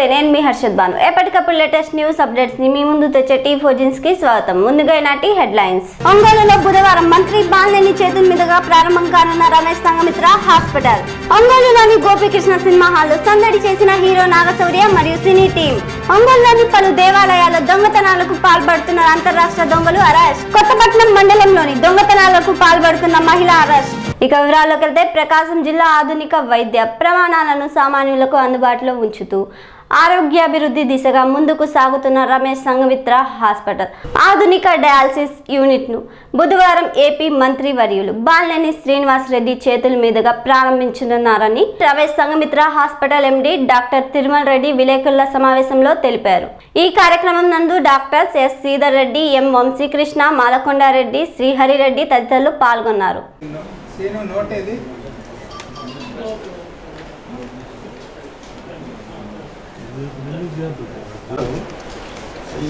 నేను మీ హర్షద్ బాను ఎప్పటికప్పుడు latest news updates ని మీ ముందు తెచ్చే టీ ఫోర్జిన్స్ కి స్వాగతం ముందుగా ఈనాటి హెడ్లైన్స్ ఒంగోలులో బుధవారం మంత్రి బాలినేని చేతుల మీదుగా ప్రారంభం కానున్న రమేష్ సంగమిత్ర హాస్పిటల్ ఒంగోలులోని గోపీకృష్ణ సినిమా హాల్లో సందడి చేసిన హీరో నాగశౌర్య మరియు సినీ టీం ఒంగోలులోని పలు దేవాలయాల దొంగతనాలకు పాల్పడుతున్న అంతరాష్ట్ర దొంగలు అరెస్ట్ కొత్తపట్నం మండలంలోని దొంగతనాలకు పాల్పడుతున్న మహిళ అరెస్ట్ ఇక వివరాల్లోకి వెళ్తే ప్రకాశం జిల్లా ఆధునిక వైద్య ప్రమాణాలను సామాన్యులకు అందుబాటులో ఉంచుతూ ఆరోగ్యాభివృద్ధి దిశగా ముందుకు సాగుతున్న రమేష్ సంఘమిత్ర హాస్పిటల్ ఆధునిక డయాలసిస్ యూనిట్ ను బుధవారం ఏపీ మంత్రి వర్యులు బాలినేని శ్రీనివాస్ రెడ్డి చేతుల మీదుగా ప్రారంభించనున్నారని Ramesh Sanghamitra hospital MD doctor Tirumala Reddy విలేకరుల సమావేశంలో తెలిపారు ఈ కార్యక్రమం నందు doctors S Sridhar Reddy M Vamsi Krishna Malakonda Reddy Srihari Reddy తదితరులు పాల్గొన్నారు సీను నోట్ ఏది ఈ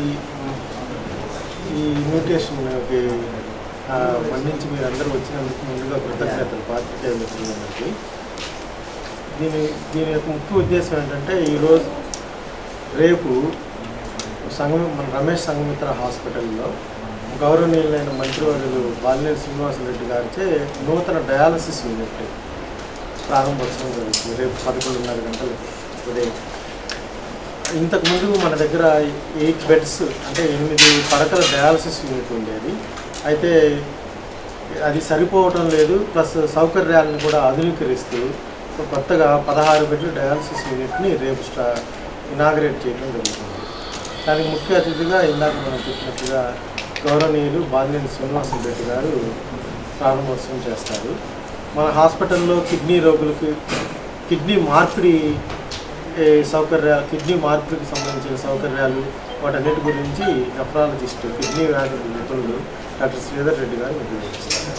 ఈ ఇన్విటేషన్కి ఆ, మన్నించి మీరు అందరూ వచ్చినందుకు ముందుగా కృతజ్ఞతలు పాత్రికేయ మిత్రులందరికీ దీని దీని యొక్క ముఖ్య ఉద్దేశం ఏంటంటే ఈరోజు రేపు సంగం మన రమేష్ సంగమిత్ర హాస్పిటల్లో గౌరవనీయులైన మంత్రివర్యులు బాలినేని శ్రీనివాసరెడ్డి గారిచే నూతన డయాలసిస్ యూనిట్ ప్రారంభోత్సవం జరుగుతుంది రేపు పదకొండున్నర గంటలు ఉదయం ఇంతకు ముందు మన దగ్గర ఎయిట్ బెడ్స్ అంటే ఎనిమిది పడకల డయాలసిస్ యూనిట్ ఉండేది అయితే అది సరిపోవటం లేదు ప్లస్ సౌకర్యాలను కూడా ఆధునీకరిస్తూ కొత్తగా పదహారు బెడ్ల డయాలసిస్ యూనిట్ని రేపు స్టా ఇనాగరేట్ చేయడం జరుగుతుంది దానికి ముఖ్య అతిథిగా ఇందాక మనం చెప్పినట్టుగా గౌరవనీయులు బాలినేని శ్రీనివాసం రెడ్డి గారు ప్రారంభోత్సవం చేస్తారు మన హాస్పిటల్లో కిడ్నీ రోగులకు కిడ్నీ మార్పిడి ఏ, సౌకర్యాలు కిడ్నీ మార్పిడికి సంబంధించిన సౌకర్యాలు వాటన్నిటి గురించి నెఫ్రాలజిస్ట్ కిడ్నీ వ్యాధి నిపుణులు డాక్టర్ శ్రీధర్ రెడ్డి గారు వివరిస్తారు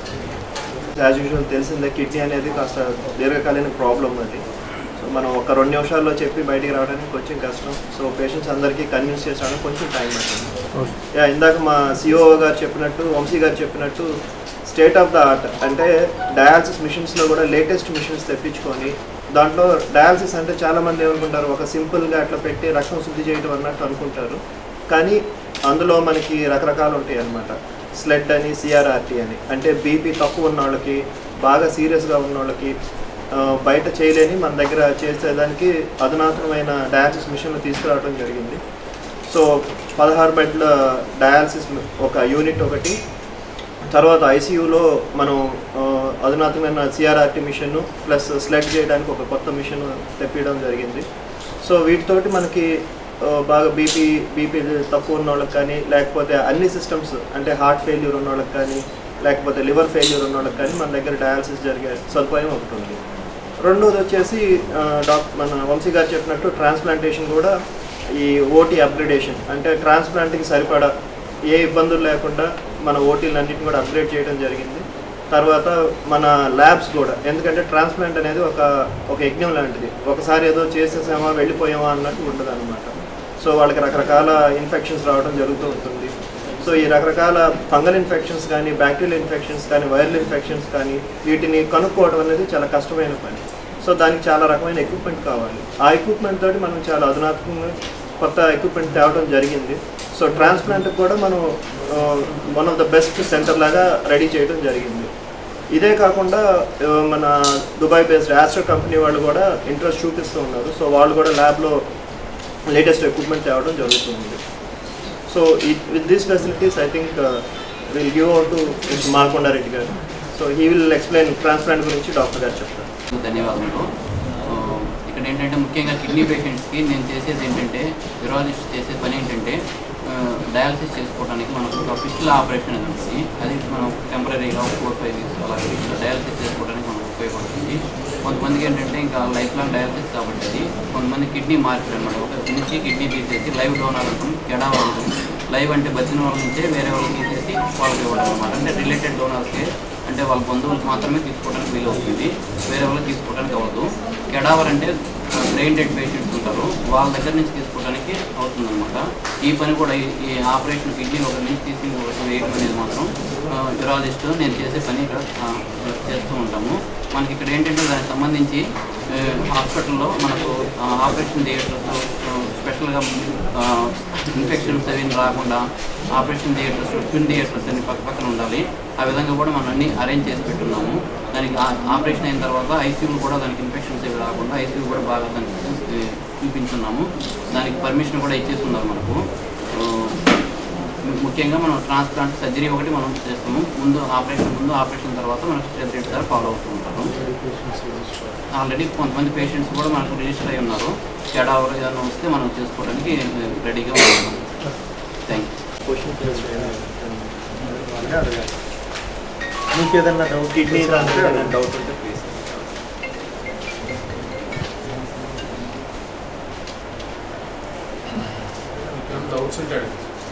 యాజ్ యూజువల్ తెలిసిందే కిడ్నీ అనేది కాస్త దీర్ఘకాలీన ప్రాబ్లం అది సో మనం ఒక రెండు నిమిషాల్లో చెప్పి బయటికి రావడానికి కొంచెం కష్టం సో పేషెంట్స్ అందరికీ కన్విన్స్ చేసడానికి కొంచెం టైం పడుతుంది యా ఇందాక మా సిఓ గారు చెప్పినట్టు వంశీ గారు చెప్పినట్టు స్టేట్ ఆఫ్ ద ఆర్ట్ అంటే డయాలసిస్ మిషన్స్లో కూడా లేటెస్ట్ మిషన్స్ తెప్పించుకొని దాంట్లో డయాలసిస్ అంటే చాలామంది ఏమనుకుంటారు ఒక సింపుల్గా అట్లా పెట్టి రక్తం శుద్ధి చేయడం అన్నట్టు అనుకుంటారు కానీ అందులో మనకి రకరకాలు ఉంటాయి అన్నమాట స్లెడ్ అని సిఆర్ఆర్టీ అని అంటే బీపీ తక్కువ ఉన్న వాళ్ళకి బాగా సీరియస్గా ఉన్న వాళ్ళకి ఆ, బయట చేయలేని మన దగ్గర చేసేదానికి అధునాతనమైన డయాలసిస్ మిషన్లు తీసుకురావడం జరిగింది సో పదహారు బెడ్ల డయాలసిస్ ఒక యూనిట్ ఒకటి తర్వాత ఐసీయూలో మనం ఆ, అధునాతనమైన సిఆర్ఆర్టీ మిషన్ ప్లస్ స్లెడ్ చేయడానికి ఒక కొత్త మిషన్ తెప్పించడం జరిగింది సో వీటితోటి మనకి ఆ, బాగా బీపీ బీపీ తక్కువ ఉన్న వాళ్ళకి కానీ లేకపోతే అన్ని సిస్టమ్స్ అంటే హార్ట్ ఫెయిల్యూర్ ఉన్న వాళ్ళకి కానీ లేకపోతే లివర్ ఫెయిల్యూర్ ఉన్న వాళ్ళకి కానీ మన దగ్గర డయాలసిస్ జరిగే సదుపాయం ఒకటి ఉంది రెండోది వచ్చేసి ఆ, డాక్ మన వంశీ గారు చెప్పినట్టు ట్రాన్స్ప్లాంటేషన్ కూడా ఈ ఓటీ అప్గ్రేడేషన్ అంటే ట్రాన్స్ప్లాంట్కి సరిపడా ఏ ఇబ్బందులు లేకుండా మన ఓటీలు అన్నింటిని కూడా అప్గ్రేడ్ చేయడం జరిగింది తర్వాత మన ల్యాబ్స్ కూడా ఎందుకంటే ట్రాన్స్ప్లాంట్ అనేది ఒక ఒక యజ్ఞం లాంటిది ఒకసారి ఏదో చేసేసామా వెళ్ళిపోయామా అన్నట్టు ఉండదు అనమాట సో వాళ్ళకి రకరకాల ఇన్ఫెక్షన్స్ రావడం జరుగుతూ ఉంటుంది సో ఈ రకరకాల ఫంగల్ ఇన్ఫెక్షన్స్ కానీ బ్యాక్టీరియల్ ఇన్ఫెక్షన్స్ కానీ వైరల్ ఇన్ఫెక్షన్స్ కానీ వీటిని కనుక్కోవడం అనేది చాలా కష్టమైన పని సో దానికి చాలా రకమైన ఎక్విప్మెంట్ కావాలి ఆ ఎక్విప్మెంట్ తోటి మనం చాలా అధునాతకంగా కొత్త ఎక్విప్మెంట్ తేవడం జరిగింది సో ట్రాన్స్ప్లాంట్ కూడా మనం one of the best centre లాగా రెడీ చేయడం జరిగింది ఇదే కాకుండా ఆ, మన దుబాయ్ బేస్డ్ యాస్ట్రో కంపెనీ వాళ్ళు కూడా ఇంట్రెస్ట్ చూపిస్తూ ఉన్నారు సో వాళ్ళు కూడా ల్యాబ్లో లేటెస్ట్ ఎక్విప్మెంట్ తేవడం జరుగుతుంది so with these facilities I think will give out to mister Malakonda Reddy గారు so he will explain transplant గురించి డాక్టర్ గారు చెప్తారు ధన్యవాదములు ఆ, ఇక్కడ ఏంటంటే ముఖ్యంగా కిడ్నీ పేషెంట్స్కి నేను చేసేది ఏంటంటే యూరాలజిస్ట్ చేసే పని ఏంటంటే డయాలసిస్ చేసుకోవడానికి మనకు ఒక ఫిస్టుల ఆపరేషన్ అనేది ఉంటుంది అది మనం టెంపరీగా ఫోర్ ఫైవ్ వీక్స్ అలా ఫిస్టుల డయాలసిస్ చేసుకోవడానికి మనకు ఉపయోగపడుతుంది కొంతమందికి ఏంటంటే ఇంకా లైఫ్ లాంగ్ డయాలసిస్ కాబట్టి అది కొంతమంది కిడ్నీ మార్పిడి అనమాట ఒక నుంచి కిడ్నీ తీసేసి లైవ్ డోనర్ ఉంటుంది కెడా ఉంటుంది లైవ్ అంటే బతిన వాళ్ళ నుంచే వేరే వాళ్ళకి తీసేసి వాళ్ళకి ఇవ్వడం అనమాట అంటే రిలేటెడ్ డోనర్స్కి అంటే వాళ్ళ బంధువులకు మాత్రమే తీసుకోవడానికి వీలు అవుతుంది వేరే వాళ్ళకి తీసుకోవడానికి అవ్వదు కెడావర్ అంటే బ్రెయిన్ డెడ్ పేషెంట్స్ ఉంటారు వాళ్ళ దగ్గర నుంచి తీసుకోవడానికి అవుతుంది అనమాట ఈ పని కూడా ఈ- ఈ ఆపరేషన్ కిడ్నీ ఒక నుంచి తీసి ఒకటి వేయడం అనేది మాత్రం యూరాలజిస్ట్ నేను చేసే పని ఇక్కడ ఆ, చేస్తూ ఉంటాము మనకి ఇక్కడ ఏంటంటే దానికి సంబంధించి హాస్పిటల్లో మనకు ఆపరేషన్ థియేటర్స్ స్పెషల్గా ఇన్ఫెక్షన్స్ అవి రాకుండా ఆపరేషన్ థియేటర్స్ ట్విన్ థియేటర్స్ అన్ని పక్క పక్కన ఉండాలి ఆ విధంగా కూడా మనం అన్ని అరేంజ్ చేసి పెట్టున్నాము దానికి ఆ- ఆపరేషన్ అయిన తర్వాత ఐసీయూ కూడా దానికి ఇన్ఫెక్షన్స్ ఏవి రాకుండా ఐసీయూ కూడా బాగా దానికి చూసి- చూపించున్నాము దానికి పర్మిషన్ కూడా ఇచ్చేస్తున్నారు మనకు ఆ, ము- ముఖ్యంగా మనం ట్రాన్స్ప్లాంట్ సర్జరీ ఒకటి మనం చేస్తాము ముందు ఆపరేషన్ ముందు ఆపరేషన్ తర్వాత మనకు సర్జరీ సార్ ఫాలో అవుతూ ఉంటారు ఆల్రెడీ కొంతమంది పేషెంట్స్ కూడా మనకు రిజిస్టర్ అయి ఉన్నారు తేడా ఎవరు ఏదైనా వస్తే మనం చేసుకోవడానికి రెడీగా ఉన్నాం థ్యాంక్ యూ వాళ్ళే అడగాలి మీకు ఏదన్నా డౌట్ కిడ్నీ దాని ఏదైనా డౌట్ ఉంటే ప్లీజ్ డౌట్స్ ఉంటాడు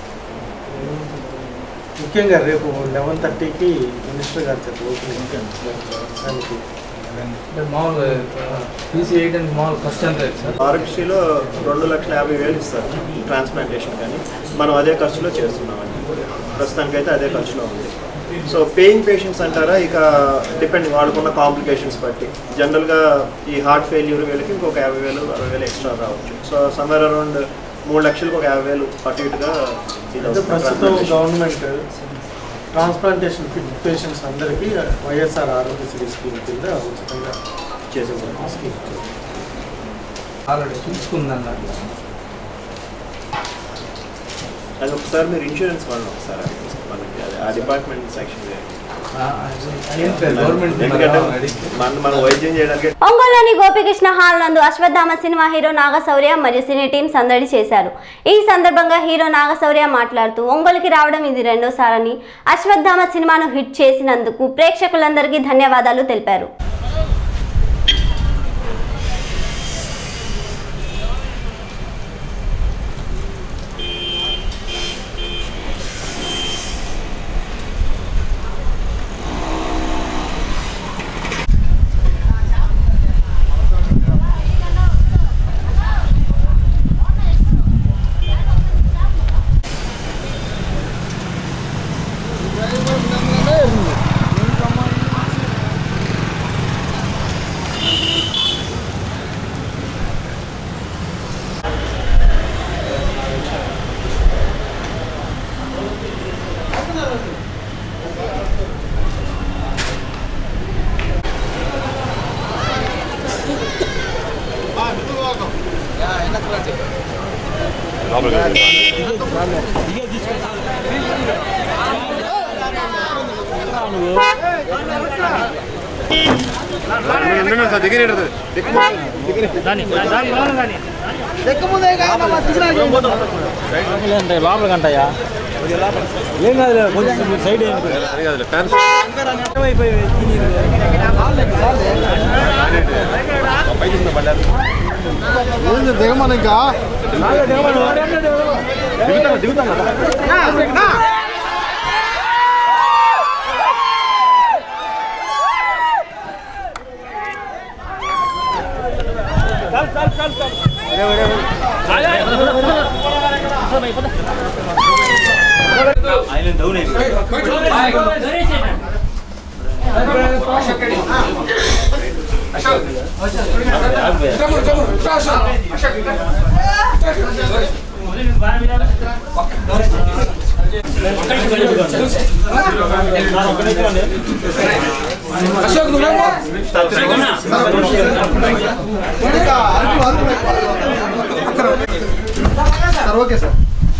ముఖ్యంగా రేపు లెవెన్ థర్టీకి మినిస్టర్ గారి చేత ఓపెనింగ్ దానికి మామూలుగా పీసీ ఎయిట్ అండ్ మామూలు ఫస్ట్ ఎంత సార్ ఆరోగ్యశ్రీలో రెండు లక్షల యాభై వేలు ఇస్తారు ట్రాన్స్ప్లాంటేషన్ కానీ మనం అదే ఖర్చులో చేస్తున్నామండి ప్రస్తుతానికైతే అదే ఖర్చులో ఉంది సో పేయింగ్ పేషెంట్స్ అంటారా ఇక డిపెండ్ వాళ్ళకున్న కాంప్లికేషన్స్ బట్టి జనరల్గా ఈ హార్ట్ ఫెయిల్యూర్ వీళ్ళకి ఇంకొక యాభై వేలు అరవై వేలు ఎక్స్ట్రా రావచ్చు సో సమ్వేర్ అరౌండ్ మూడు లక్షలకు ఒక యాభై వేలు అటు ఇటుగా ఇది అంటే అవుతుంది ప్రస్తుతం transplantation. Government transplantation fit patients అందరికీ వైఎస్ఆర్ ఆరోగ్యశ్రీ స్కీమ్ కింద ఉచితంగా చేసే స్కీమ్ ఆల్రెడీ చూసుకుందన్నారు అది ఒకసారి మీరు ఇన్సూరెన్స్ వాళ్ళని ఒకసారి అడగండి. మనకి అది ఆ డిపార్ట్మెంట్ సెక్షన్ గవర్నమెంట్ ఎందుకంటే మనం మనం వైద్యం చేయడానికి ఒంగోలులోని గోపికృష్ణ హాల్ నందు అశ్వత్థామ సినిమా హీరో నాగశౌర్య మరియు సినీ టీం సందడి చేశారు ఈ సందర్భంగా హీరో నాగశౌర్య మాట్లాడుతూ ఒంగోలుకి రావడం ఇది రెండోసారని అశ్వత్థామ సినిమాను హిట్ చేసినందుకు ప్రేక్షకులందరికీ ధన్యవాదాలు తెలిపారు లోపల కంటయ్యా ఏం కాదు కొంచెం మీరు సైడ్ అయిపోయి దిగమని ఇంకా ఆయన డౌన్ అయిపోయి సార్ ఓకే సార్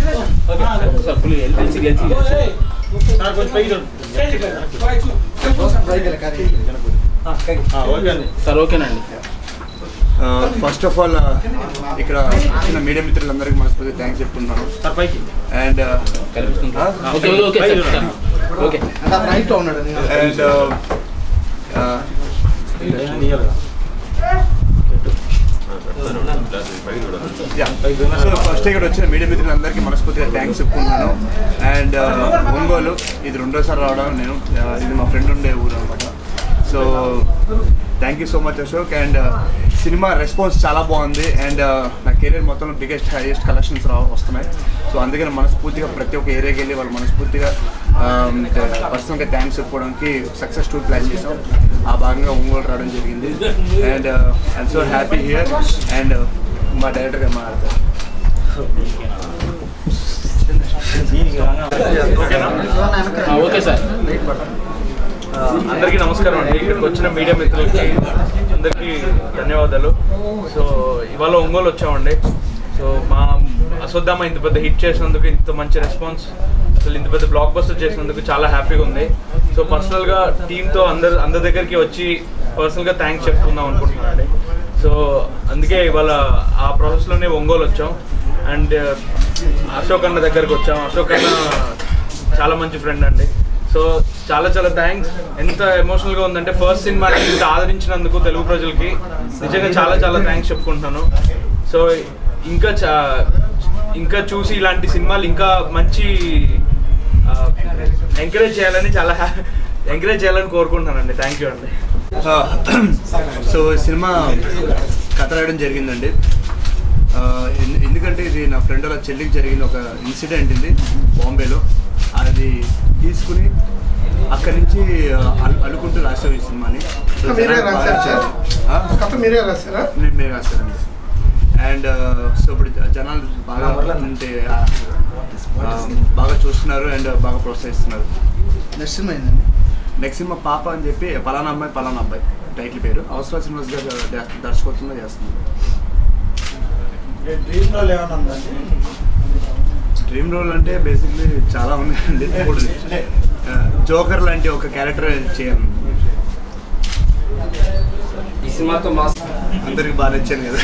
సార్ కొంచెం పైకి రండి. ఆ, ఓకే అండి సార్ ఓకేనండి ఫస్ట్ ఆఫ్ ఆల్ ఇక్కడ వచ్చిన మీడియా మిత్రులందరికీ మనస్ఫూర్తి థ్యాంక్స్ చెప్పుకుంటున్నాను సార్ పైకి అండ్ కనిపిస్తుందా ఓకే ఓకే పైకి సార్ రండి. ఓకే రైట్ లో ఉన్నాడు అండ్ సో ఫస్ట్ ఇక్కడ వచ్చిన మీడియా మిత్రులందరికీ మనస్ఫూర్తిగా థ్యాంక్స్ చెప్పుకుంటున్నాను అండ్ ఒంగోలు ఇది రెండోసారి రావడం నేను uh, ఇది మా ఫ్రెండ్ ఉండే ఊరు అనమాట so thank you so much Ashok and cinema response చాలా బాగుంది అండ్ నా కెరీర్ మొత్తంలో బిగ్గెస్ట్ హైయెస్ట్ కలెక్షన్స్ రా వస్తున్నాయి సో అందుకని మనస్ఫూర్తిగా ప్రతి ఒక్క ఏరియాకి వెళ్ళి వాళ్ళు మనస్ఫూర్తిగా పర్సనల్గా థ్యాంక్స్ చెప్పుకోవడానికి సక్సెస్ టూర్ ప్లాన్ చేసాం ఆ భాగంగా ఒంగోలు రావడం జరిగింది and I'm so happy here and మా డైరెక్టర్ గారు మాట్లాడతారు ఓకే సార్ అందరికీ నమస్కారం అండి ఇక్కడికి వచ్చిన మీడియా మిత్రులకి అందరికీ ధన్యవాదాలు సో ఇవాళ ఒంగోలు వచ్చామండి సో మా అశ్వత్థామ ఇంత పెద్ద హిట్ చేసినందుకు ఇంత మంచి రెస్పాన్స్ అసలు ఇంత పెద్ద బ్లాక్ బస్టర్ చేసినందుకు చాలా హ్యాపీగా ఉంది సో పర్సనల్గా టీంతో అందరు అందరి దగ్గరికి వచ్చి పర్సనల్గా థ్యాంక్స్ చెప్పుకుందాం అనుకుంటున్నానండి సో అందుకే ఇవాళ ఆ ప్రాసెస్లోనే ఒంగోలు వచ్చాం అండ్ అశోక్ అన్న దగ్గరికి వచ్చాం అశోక్ అన్న చాలా మంచి ఫ్రెండ్ అండి సో చాలా చాలా థ్యాంక్స్ ఎంత ఎమోషనల్గా ఉందంటే ఫస్ట్ సినిమాని ఇంత ఆదరించినందుకు తెలుగు ప్రజలకి నిజంగా చాలా చాలా థ్యాంక్స్ చెప్పుకుంటున్నాను సో ఇంకా చా ఇంకా చూసి ఇలాంటి సినిమాలు ఇంకా మంచి ఎంకరేజ్ చేయాలని చాలా ఎంకరేజ్ చేయాలని కోరుకుంటున్నానండి థ్యాంక్ యూ అండి సో సినిమా కథ రాయడం జరిగిందండి ఆ, ఎందు- ఎందుకంటే ఇది నా ఫ్రెండ్ వాళ్ళ చెల్లికి జరిగిన ఒక ఇన్సిడెంట్ ఇది బాంబేలో అది తీసుకుని అక్కడి నుంచి ఆ, అల్- అల్లుకుంటూ రాసాం ఈ సినిమాని సో మీరే జనాలకు బాగా రాశారా? నచ్చింది. ఆ? కథ మీరే రాశారా నేను మేము రాశానండి అండ్ సో ఇప్పుడు జ- జనాలు బాగా అంటే ఆ, ఆ, బాగా చూస్తున్నారు అండ్ బాగా ప్రోత్సహిస్తున్నారు నెక్స్ట్ సినిమా అయిందండి నెక్స్ట్ సినిమా పాప అని చెప్పి పలానా అమ్మాయి పలానా అబ్బాయి టైటిల్ పేరు అవసర సినిమాస్ గారు ద- దర్శకత్వంలో చేస్తున్నారు డ్రీమ్ రోల్ ఏమైనా ఉందండి డ్రీమ్ రోల్ అంటే బేసిక్లీ చాలా ఉన్నాయండి ఇప్పుడు జోకర్ లాంటి ఒక క్యారెక్టర్ చేయాలి ఈ సినిమాతో మాస్ అందరికి బాగా నచ్చాను కదా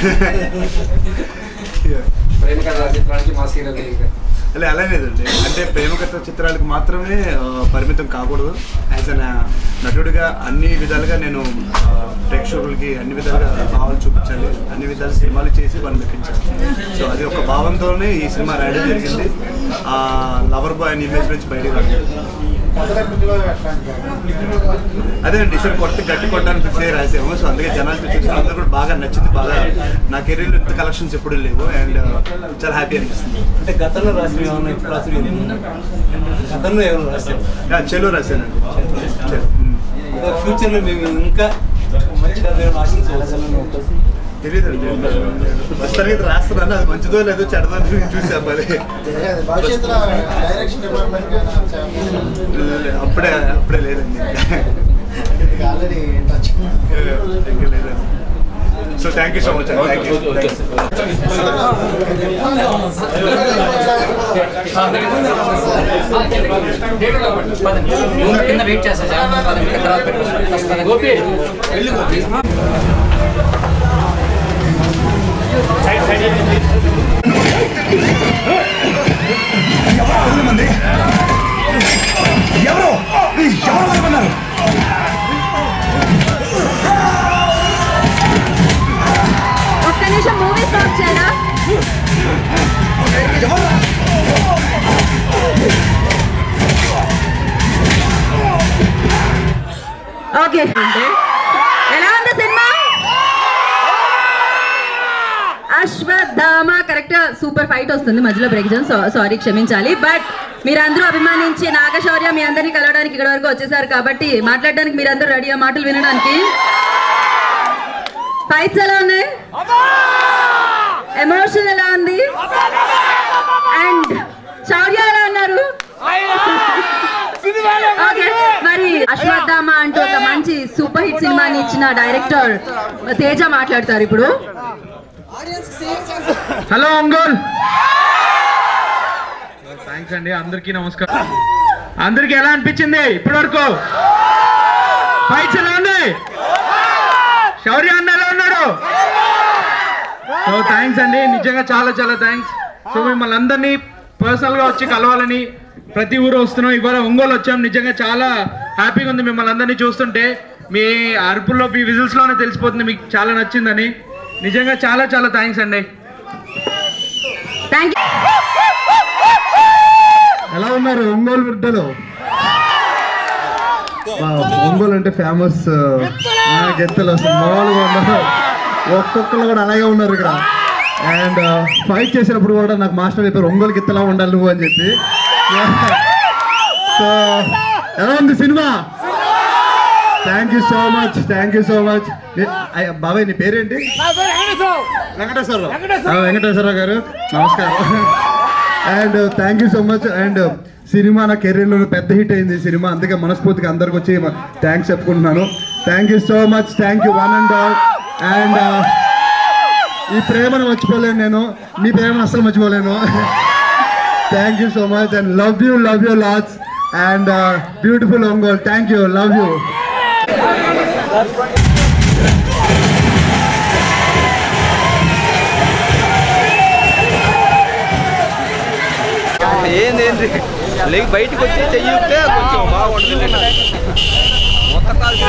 ప్రేమ కథ చిత్రానికి మాస్ హీరో అలా అలా లేదండి అంటే ప్రేమ కథ చిత్రాలకు మాత్రమే ఆ, పరిమితం కాకూడదు యాజ్ అన్ నటుడిగా అన్ని విధాలుగా నేను ఆ, ప్రేక్షకులకి అన్ని విధాలుగా భావాలు చూపించాలి అన్ని విధాలు సినిమాలు చేసి వాళ్ళు మెప్పించాలి సో అది ఒక భావంతోనే ఈ సినిమా రాయడం జరిగింది ఆ లవర్ బాయ్ అనే ఇమేజ్ నుంచి బయటకు రావడం మొదలెట్టులో ఎట్లాంటి అదే అండి ఈసారి కొత్త గట్టి కొట్టడానికి ఫిక్స్ అయ్యి రాసాము సో అందుకే జనాలతో చూసి అందరూ కూడా బాగా నచ్చింది బాగా నా కెరీర్లో ఇంత కలెక్షన్స్ ఎప్పుడూ లేవు అండ్ చాలా హ్యాపీ అనిపిస్తుంది అంటే గతంలో రాసిన ఏమన్నా ఇప్పుడు రాసిన గతంలో ఏమైనా రాశారు యా, చెలో రాశానండి చెలో. మ్మ్. ఫ్యూచర్లో మేము ఇంకా మంచి కథ ఏమైనా ఆశించవచ్చు తెలీదండి ప్రస్తుతానికి అయితే రాస్తున్నాను అది మంచిదో లేదో చెడదో అని చూసి చెప్పాలి భవిష్యత్తులో డైరెక్షన్ డిపార్ట్మెంట్ అప్పుడే అప్పుడే లేదండి ఆల్రెడీ టచ్ ఇంకా లేదండి so thank you so much thank you కింద వెయిట్ చేస్తా సార్ పది నిమిషాల తర్వాత పెట్టుకుంటాం. గోపి వెళ్ళి గోపి ఒక్క నిమిషం మూవీ స్టాప్ చేయరా ఓకే ఎలా ఉంది cinema Aswathama correct super fight వస్తుంది మధ్యలో బ్రేక్ జోన్ సారీ క్షమించాలి బట్ మీరందరూ అభిమానించి నాగశౌర్య మీ అందరినీ కలవడానికి ఇక్కడ వరకు వచ్చేసారు కాబట్టి మాట్లాడడానికి మీరందరూ రెడీ ఆ మాటలు వినడానికి ఫైట్స్ ఎలా ఉన్నాయి ఎమోషన్ ఎలా ఉంది అండ్ శౌర్య ఎలా ఉన్నారు ఓకే మరి అశ్వత్థామ అంటూ ఒక మంచి సూపర్ హిట్ సినిమాని ఇచ్చిన డైరెక్టర్ తేజ మాట్లాడతారు ఇప్పుడు హలో అంకుల్ థ్యాంక్స్ అండి అందరికీ నమస్కారం అందరికీ ఎలా అనిపించింది ఇప్పటి వరకు ఫైట్స్ ఎలా ఉన్నాయి శౌర్య అన్న ఎలా ఉన్నాడు సో థ్యాంక్స్ అండి నిజంగా చాలా చాలా థ్యాంక్స్ సో మిమ్మల్ని అందరినీ పర్సనల్గా వచ్చి కలవాలని ప్రతి ఊరు వస్తున్నాం ఇవాళ ఒంగోలు వచ్చాం నిజంగా చాలా హ్యాపీగా ఉంది మిమ్మల్ని అందరినీ చూస్తుంటే మీ అరుపుల్లో మీ విజిల్స్లోనే తెలిసిపోతుంది మీకు చాలా నచ్చిందని నిజంగా చాలా చాలా థ్యాంక్స్ అండి థ్యాంక్ యూ ఎలా ఉన్నారు ఒంగోలు బిడ్డలు ఒంగోలు అంటే ఫేమస్ గెత్తలు అసలు మామూలుగా ఉన్నారు ఒక్కొక్కరు కూడా అలాగే ఉన్నారు ఇక్కడ అండ్ ఫైట్ చేసినప్పుడు కూడా నాకు మాస్టర్ చెప్పారు ఒంగోలు గిత్తలా ఉండాలి నువ్వు అని చెప్పి సో ఎలా ఉంది cinema thank you so much thank you so much బాబాయ్ నీ పేరేంటి వెంకటేశ్వరరావు ఆ, వెంకటేశ్వరరావు గారు నమస్కారం and thank you so much and cinema నా కెరీర్లో పెద్ద హిట్ అయింది సినిమా అందుకే మనస్ఫూర్తిగా అందరికి వచ్చి థ్యాంక్స్ చెప్పుకుంటున్నాను thank you so much thank you one and all and ఈ ప్రేమను మర్చిపోలేను నేను మీ ప్రేమను అస్సలు మర్చిపోలేను thank you so much and love you love you lots and beautiful Ongole thank you love you ఏంది ఏంది లేక బయటకు వచ్చి చెయ్యితే కొంచెం బాగుంటుంది మొత్తం కాల్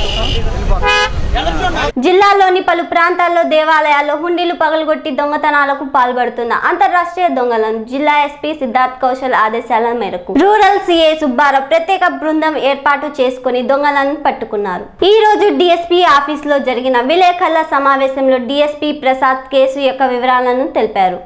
జిల్లాలోని పలు ప్రాంతాల్లో దేవాలయాల్లో హుండీలు పగలగొట్టి దొంగతనాలకు పాల్పడుతున్న అంతర్రాష్ట్రీయ దొంగలను జిల్లా ఎస్పీ సిద్ధార్థ్ కౌశల్ ఆదేశాల మేరకు రూరల్ సిఏ సుబ్బారావు ప్రత్యేక బృందం ఏర్పాటు చేసుకుని దొంగలను పట్టుకున్నారు ఈ రోజు డిఎస్పీ ఆఫీస్ లో జరిగిన విలేకరుల సమావేశంలో డిఎస్పీ ప్రసాద్ కేసు యొక్క వివరాలను తెలిపారు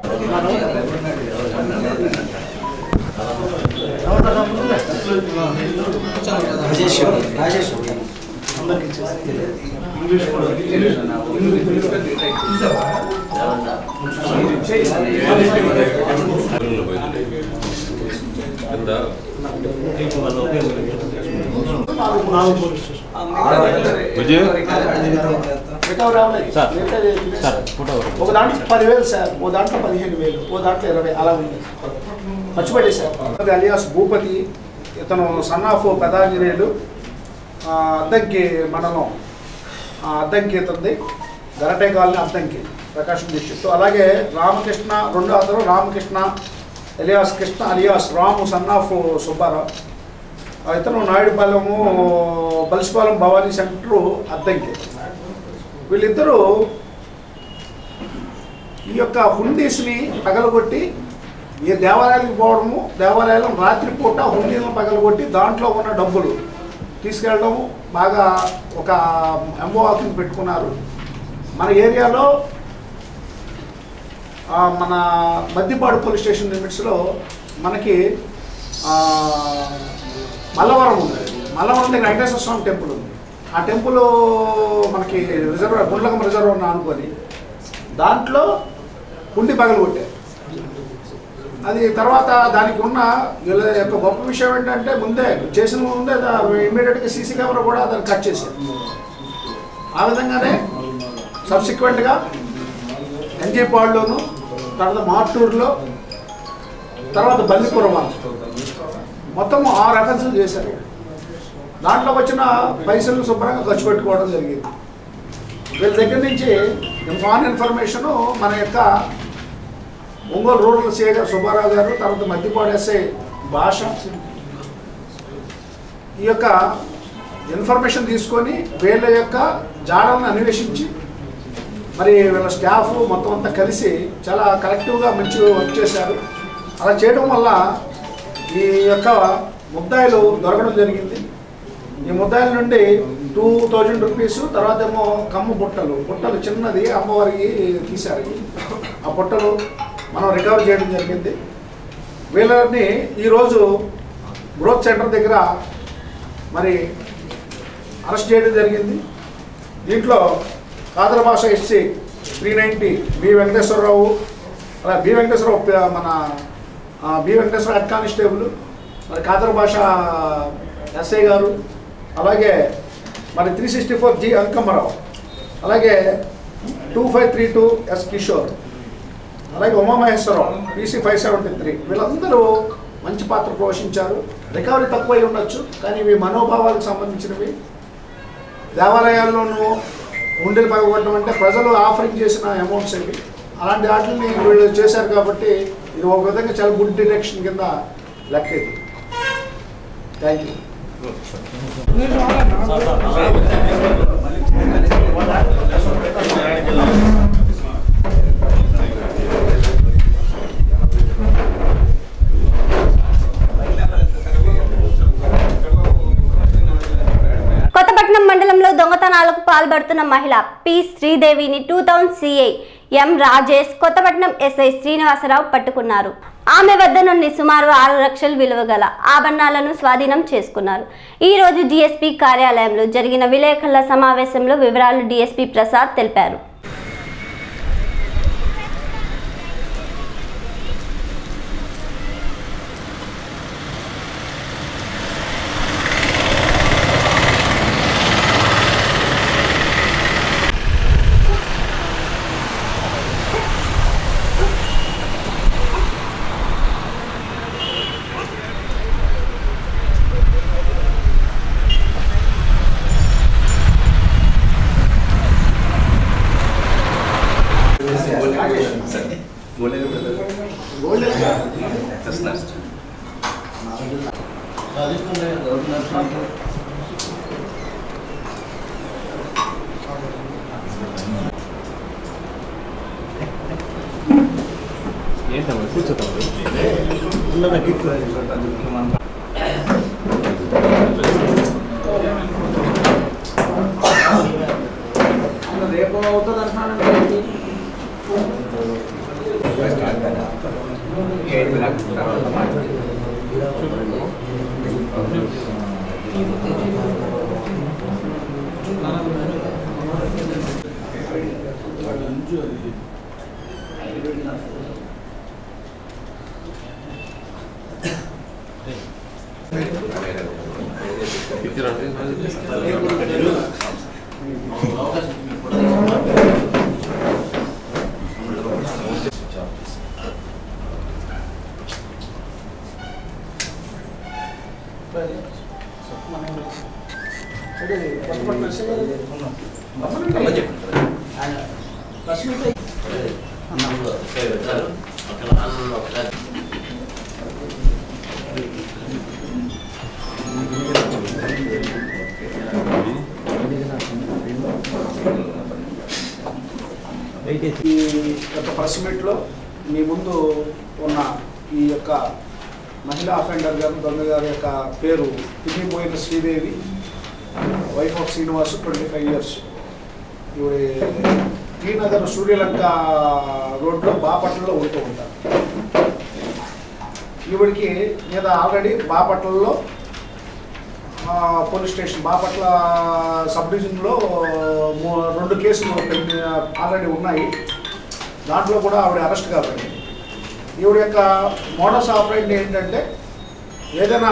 ఒక దాంట్లో పదివేలు సార్ ఓ దాంట్లో పదిహేను వేలు ఓ దాంట్లో ఇరవై అలా ఉంది ఖర్చు పెట్టేశారు అలియాస్ భూపతి ఇతను సన్ ఆఫ్ పెదాంజనేయులు ఆ, అద్దంకి మండలం ఆ, అద్దంకి ఇతనిది గరటే కాలనీ అద్దంకి ప్రకాశం డిస్ట్రిక్ట్ అలాగే రామకృష్ణ రెండో అతను Ramakrishna alias Krishna alias Ramu son of Subbarao ఆ, ఇతను నాయుడుపాలెము బలిసిపాలెం భవానీ సెంటరు అద్దంకి వీళ్ళిద్దరూ ఈ యొక్క హుండీస్ని పగలగొట్టి ఈ దేవాలయాలకు పోవడము దేవాలయాలను రాత్రిపూట హుండీలను పగలగొట్టి దాంట్లో ఉన్న డబ్బులు తీసుకెళ్ళడం బాగా ఒక ఎంబోవాకింగ్ పెట్టుకున్నారు మన ఏరియాలో ఆ, మన మద్దిపాడు పోలీస్ స్టేషన్ లిమిట్స్లో మనకి ఆ, మల్లవరం ఉంది మల్లవరం దగ్గర వెంకటేశ్వర స్వామి టెంపుల్ ఉంది ఆ టెంపుల్ మనకి రిజర్వ్ గుండ్లకం రిజర్వ్ అని అనుకొని దాంట్లో హుండి పగలు కొట్టారు అది తర్వాత దానికి ఉన్న వీళ్ళ యొక్క గొప్ప విషయం ఏంటంటే ముందే చేసిన ముందే ఇమీడియట్గా సీసీ కెమెరా కూడా దాన్ని కట్ చేశారు ఆ విధంగానే సబ్సిక్వెంట్గా ఎంజీపాడులోను తర్వాత మార్టూరులో తర్వాత బల్లిపురం మొత్తం ఆరు అఫెన్సులు చేశారు దాంట్లో వచ్చిన పైసలు శుభ్రంగా ఖర్చు పెట్టుకోవడం జరిగింది వీళ్ళ దగ్గర నుంచి ఫాన్ ఇన్ఫర్మేషను మన యొక్క ఒంగోలు రూరల్ సిఐ గారు సుబ్బారావు గారు తర్వాత మద్దిపాడు ఎస్ఐ భాష ఈ యొక్క ఇన్ఫర్మేషన్ తీసుకొని వీళ్ళ యొక్క జాడలను అన్వేషించి మరి వీళ్ళ స్టాఫ్ మొత్తం అంతా కలిసి చాలా కలెక్టివ్గా మంచి వర్క్ చేశారు అలా చేయడం వల్ల ఈ యొక్క ముద్దాయిలు దొరకడం జరిగింది ఈ ముద్దాయిల నుండి టూ థౌజండ్ రూపీస్ తర్వాత ఏమో కమ్మ బుట్టలు బుట్టలు చిన్నది అమ్మవారికి తీశారు ఆ బుట్టలు మనం రికవర్ చేయడం జరిగింది వీళ్ళని ఈరోజు గ్రోత్ సెంటర్ దగ్గర మరి అరెస్ట్ చేయడం జరిగింది దీంట్లో Khadar Basha SC three ninety B Venkateswararao అలా బి వెంకటేశ్వరరావు ప- మన ఆ, బి వెంకటేశ్వర హెడ్ కానిస్టేబుల్ మరి కాదర భాష ఎస్ఐ గారు అలాగే మరి three sixty four G Ankammarao అలాగే two five three two S Kishore అలాగే Umamaheswararao PC five seventy three వీళ్ళందరూ మంచి పాత్ర పోషించారు రికవరీ తక్కువై ఉండొచ్చు కానీ ఇవి మనోభావాలకు సంబంధించినవి దేవాలయాల్లోనూ ఉండేలు పగలగొట్టడం అంటే ప్రజలు ఆఫరింగ్ చేసిన అమౌంట్స్ ఇవి అలాంటి వాటిని వీళ్ళు చేశారు కాబట్టి ఇది ఒక విధంగా చాలా గుడ్ డిరెక్షన్ కింద లెక్క ఇది థ్యాంక్ యూ కొత్తపట్నం మండలంలో దొంగతనాలకు పాల్పడుతున్న మహిళ పి శ్రీదేవిని two thousand CI M Rajesh Kothapatnam SI Srinivasarao పట్టుకున్నారు ఆమె వద్ద నుండి సుమారు ఆరు లక్షల విలువ గల ఆభరణాలను స్వాధీనం చేసుకున్నారు ఈ రోజు డిఎస్పీ కార్యాలయంలో జరిగిన విలేకరుల సమావేశంలో వివరాలు డిఎస్పీ ప్రసాద్ తెలిపారు రేపు అవుతుంది అంటున్నానండి ఈ యొక్క ప్రెస్ మీట్లో మీ ముందు ఉన్న ఈ యొక్క మహిళా అఫెండర్ గారు దొంగ గారి యొక్క పేరు తిరిగిపోయిన Sridevi wife of Srinivas twenty five years ఇవి టీ నగర్ సూర్యలంక రోడ్లో బాపట్లలో ఉంటూ ఉంటారు ఈవిడికి మీద ఆల్రెడీ బాపట్లలో ఆ, పోలీస్ స్టేషన్ బాపట్ల సబ్ డివిజన్లో మూ- రెండు కేసులు పెండి- ఆల్రెడీ ఉన్నాయి దాంట్లో కూడా ఆవిడ అరెస్ట్ కాబట్టి ఈవిడ యొక్క మోడస్ ఆపరేట్ ఏంటంటే ఏదైనా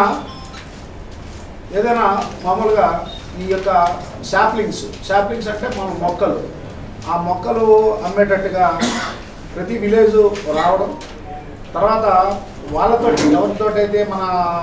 ఏదైనా మామూలుగా ఈ యొక్క శాప్లింగ్స్ శాప్లింగ్స్ అంటే మన మొక్కలు ఆ మొక్కలు అమ్మేటట్టుగా ప్రతి విలేజ్ రావడం తర్వాత వాళ్ళతో ఎవరితోటైతే మన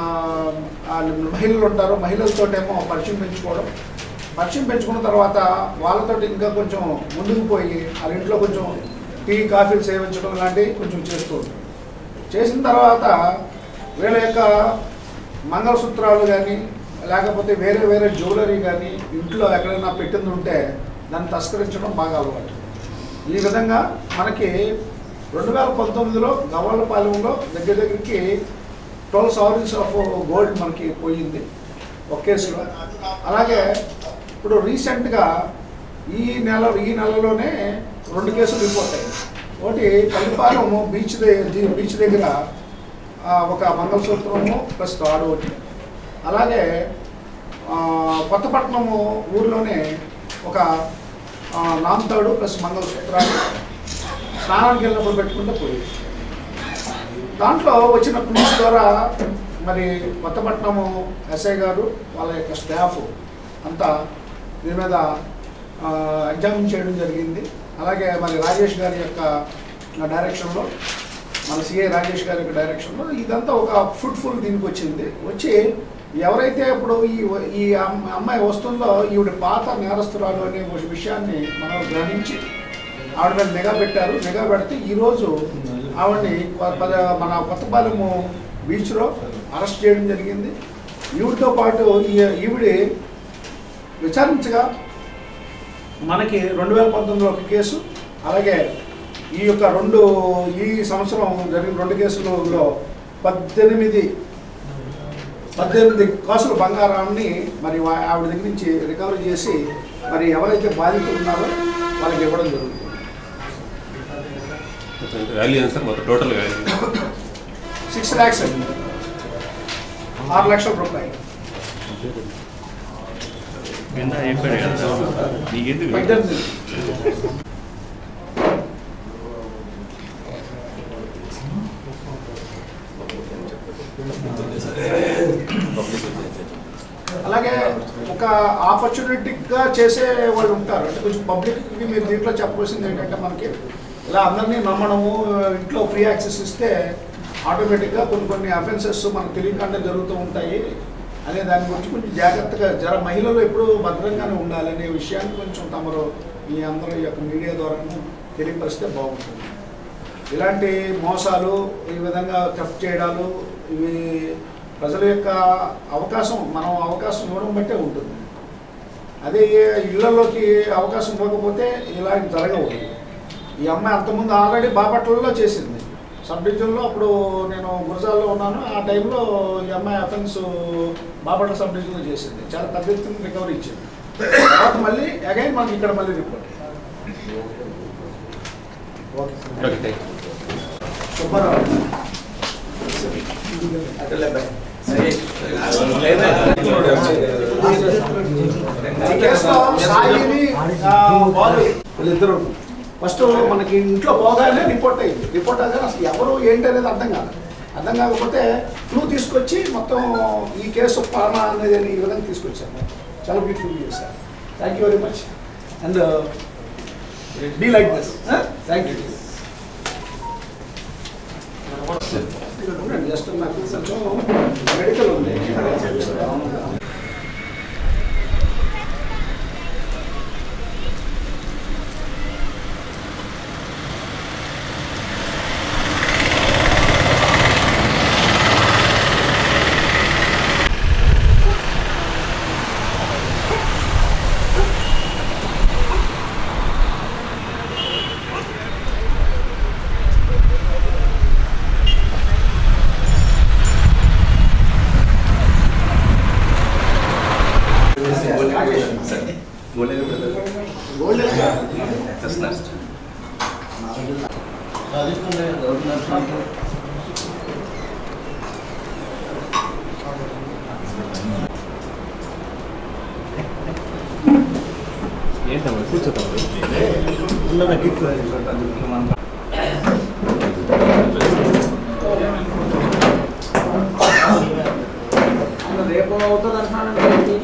ఆ మహిళలు ఉంటారో మహిళలతోటేమో పరిచయం పెంచుకోవడం పరిచయం పెంచుకున్న తర్వాత వాళ్ళతోటి ఇంకా కొంచెం ముందుకు పోయి వాళ్ళ ఇంట్లో కొంచెం టీ కాఫీలు సేవించడం లాంటివి కొంచెం చేస్తూ ఉంటారు చేసిన తర్వాత వీళ్ళ యొక్క మంగళసూత్రాలు కానీ లేకపోతే వేరే వేరే జ్యువెలరీ కానీ ఇంట్లో ఎక్కడైనా పెట్టింది ఉంటే దాన్ని తస్కరించడం బాగా అలవాటు ఈ విధంగా మనకి రెండు వేల పంతొమ్మిదిలో గవ్వలపాలెంలో దగ్గర దగ్గరికి ట్వెల్వ్ సవరీస్ ఆఫ్ గోల్డ్ మనకి పోయింది ఒక కేసులో అలాగే ఇప్పుడు రీసెంట్గా ఈ నెల ఈ నెలలోనే రెండు కేసులు రిపోర్ట్ అయ్యాయి ఒకటి కలిపాలెం బీచ్ దగ్గర బీచ్ దగ్గర ఆ, ఒక మంగళసూత్రము ప్లస్ తాడు ఒకటి అలాగే ఆ, కొత్తపట్నము ఊర్లోనే ఒక ఆ, నాంతాడు ప్లస్ మంగళసూత్రాలు స్నానానికి వెళ్ళినప్పుడు పెట్టుకుంటే పోయింది దాంట్లో వచ్చిన క్లూస్ ద్వారా మరి కొత్తపట్నము ఎస్ఐ గారు వాళ్ళ యొక్క స్టాఫ్ అంతా దీని మీద ఆ, ఎగ్జామిన్ చేయడం జరిగింది అలాగే మరి రాజేష్ గారి యొక్క డైరెక్షన్లో మన సిఐ రాజేష్ గారి యొక్క డైరెక్షన్లో ఇదంతా ఒక ఫ్రూట్ఫుల్ దీనికి వచ్చింది వచ్చి ఎవరైతే ఇప్పుడు ఈ ఈ అమ్- అమ్మాయి వస్తుందో ఈవిడ పాత నేరస్తురాలు అనే ఒక విషయాన్ని మనం గ్రహించి ఆవిడ మీద నిఘా పెట్టారు నిఘా పెడితే ఈరోజు ఆవిడని కొ- పద- మన కొత్తపాలెము బీచ్లో అరెస్ట్ చేయడం జరిగింది ఈవిడితో పాటు ఈ- ఈవిడి విచారించగా మనకి రెండు వేల పంతొమ్మిదిలో ఒక కేసు అలాగే ఈ యొక్క రెండు ఈ సంవత్సరం జరిగిన రెండు కేసులలో పద్దెనిమిది పద్దెనిమిది కాసులు బంగారాన్ని మరి వా- ఆవిడ దగ్గర నుంచి రికవరీ చేసి మరి ఎవరైతే బాధితులు ఉన్నారో వాళ్ళకి ఇవ్వడం జరుగుతుంది వాల్యూ ఎంత సార్ మొత్తం టోటల్ వాల్యూ సిక్స్ ల్యాక్స్ అండి ఆరు లక్షల రూపాయలు పద్దెనిమిది అలాగే ఒక ఆపర్చునిటీగా చేసే వాళ్ళు ఉంటారు అంటే కొంచెం పబ్లిక్కి మీరు దీంట్లో చెప్పవలసింది ఏంటంటే మనకి ఇలా అందరినీ నమ్మడము ఇంట్లో ఫ్రీ యాక్సెస్ ఇస్తే ఆటోమేటిక్గా కొన్ని కొన్ని అఫెన్సెస్ మనకు తెలియకుండా జరుగుతూ ఉంటాయి అనే దాని గురించి కొంచెం జాగ్రత్తగా జర మహిళలు ఎప్పుడూ భద్రంగానే ఉండాలనే విషయాన్ని కొంచెం తమరు మీ అందరూ ఈ యొక్క మీడియా ద్వారా తెలియపరిస్తే బాగుంటుంది ఇలాంటి మోసాలు ఈ విధంగా థెఫ్ట్ చేయడాలు ఇవి ప్రజల యొక్క అవకాశం మనం అవకాశం ఇవ్వడం బట్టే ఉంటుంది అదే ఇళ్లలోకి అవకాశం ఇవ్వకపోతే ఇలా జరగవు ఈ అమ్మాయి అంతకుముందు ఆల్రెడీ బాపట్లలో చేసింది సబ్ డివిజన్లో అప్పుడు నేను గురజాల్లో ఉన్నాను ఆ టైంలో ఈ అమ్మాయి అఫెన్స్ బాపట్ల సబ్ డివిజన్లో చేసింది చాలా పెద్ద ఎత్తున రికవరీ ఇచ్చింది తర్వాత మళ్ళీ అగైన్ మనకి ఇక్కడ మళ్ళీ report okay okay thank you Subbarao ఈ కేసులో సాయిని ఆ, బాలు వీళ్ళిద్దరు ఫస్ట్ మనకి ఇంట్లో పోగానే రిపోర్ట్ అయింది రిపోర్ట్ అయ్యాక అసలు ఎవరు ఏంటి అనేది అర్థం కాదు అర్థం కాకపోతే క్లూ తీసుకొచ్చి మొత్తం ఈ కేసు పాలన అనేది ఈ విధంగా తీసుకొచ్చాను చాలా బ్యూటిఫుల్ చేశారు thank you very much and be like this thank you just నాకు కొంచెం మెడికల్ ఉంది రేపు అవుతుంది అంటున్నానండి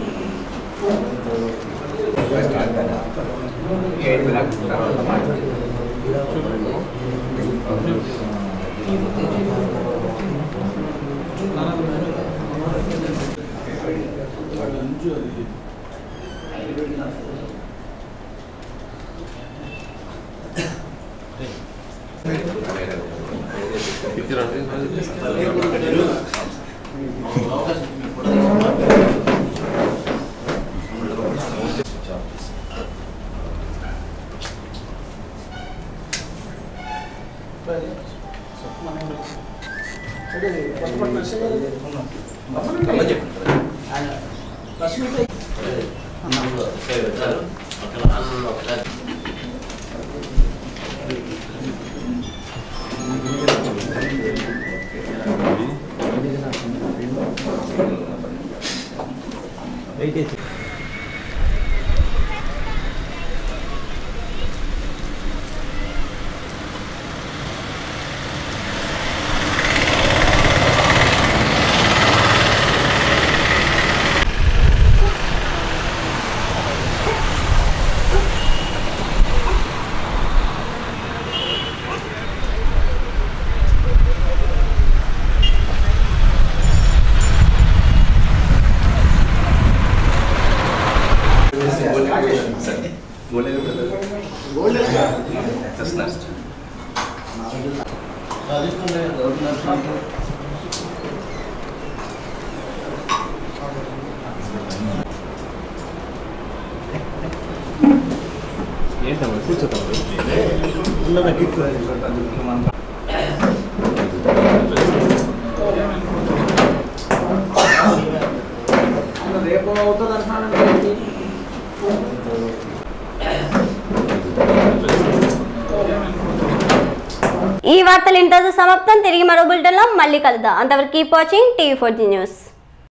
వార్తలు ఇంతతో సమాప్తం తిరిగి మరో బులెటిన్లో మళ్ళీ కలుద్దాం అంతవరకు keep watching TV four news